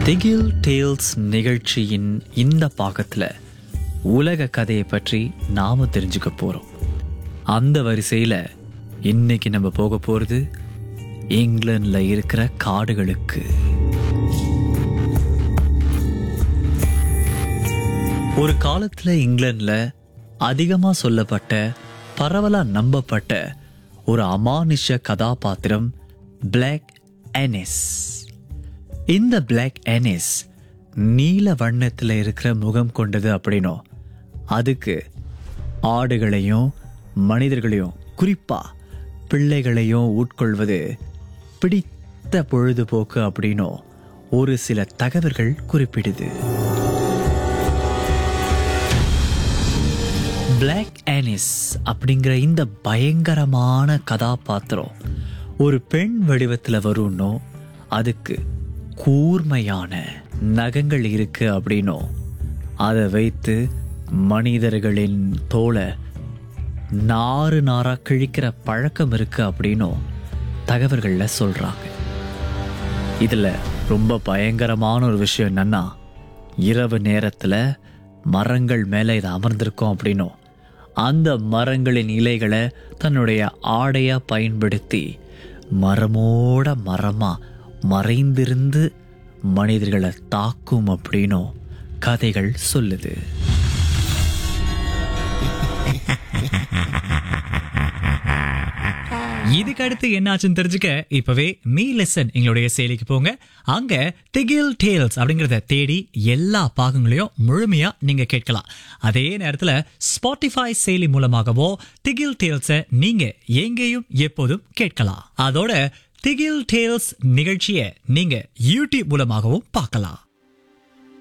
திகில் டேல்ஸ் நிகழ்ச்சியின் இந்த பாகத்தில் உலக கதையை பற்றி நாம தெரிஞ்சுக்க போறோம் அந்த வரிசையில் இன்னைக்கு நம்ம போக போறது இங்கிலாந்துல இருக்கிற காடுகளுக்கு ஒரு காலத்துல இங்கிலாந்துல அதிகமா சொல்லப்பட்ட பரவலா நம்பப்பட்ட ஒரு அமானுஷ கதாபாத்திரம் பிளாக் அனிஸ் இந்த பிளாக் அனிஸ் நீல வண்ணத்தில் இருக்கிற முகம் கொண்டது அப்படின்னும் அதுக்கு ஆடுகளையும் மனிதர்களையும் குறிப்பா பிள்ளைகளையும் உட்கொள்வது பிடித்த பொழுதுபோக்கு அப்படின்னும் ஒரு சில தகவல்கள் குறிப்பிடுது பிளாக் ஆனிஸ் அப்படிங்கிற இந்த பயங்கரமான கதாபாத்திரம் ஒரு பெண் வடிவத்தில் வரும்னோ அதுக்கு கூர்மையான நகங்கள் இருக்கு அப்படின்னும் அதை வைத்து மனிதர்களின் தோலை நாறு நாரா கிழிக்கிற பழக்கம் இருக்கு அப்படின்னும் தகவல்களில் சொல்றாங்க இதுல ரொம்ப பயங்கரமான ஒரு விஷயம் என்னன்னா இரவு நேரத்துல மரங்கள் மேல இது அமர்ந்திருக்கும் அப்படின்னும் அந்த மரங்களின் இலைகளை தன்னுடைய ஆடையா பயன்படுத்தி மரமோட மரமா மறைந்திருந்து மனிதர்களை தாக்கும் அப்படின்னும் கதைகள் சொல்லுது இதுக்கு அடுத்து என்னாச்சுன்னு தெரிஞ்சுக்க இப்பவே மீ லெசன் எங்களுடைய செயலிக்கு போங்க அங்க திகில் டேல்ஸ் அப்படிங்கறத தேடி எல்லா பாகங்களையும் முழுமையா நீங்க கேட்கலாம் அதே நேரத்துல ஸ்பாட்டிஃபை செயலி மூலமாகவோ திகில் டேல்ஸ நீங்க எங்கேயும் எப்போதும் கேட்கலாம் அதோட திகில் டேல்ஸ் நிகழ்ச்சியை நீங்க யூடியூப் மூலமாகவும் பார்க்கலாம்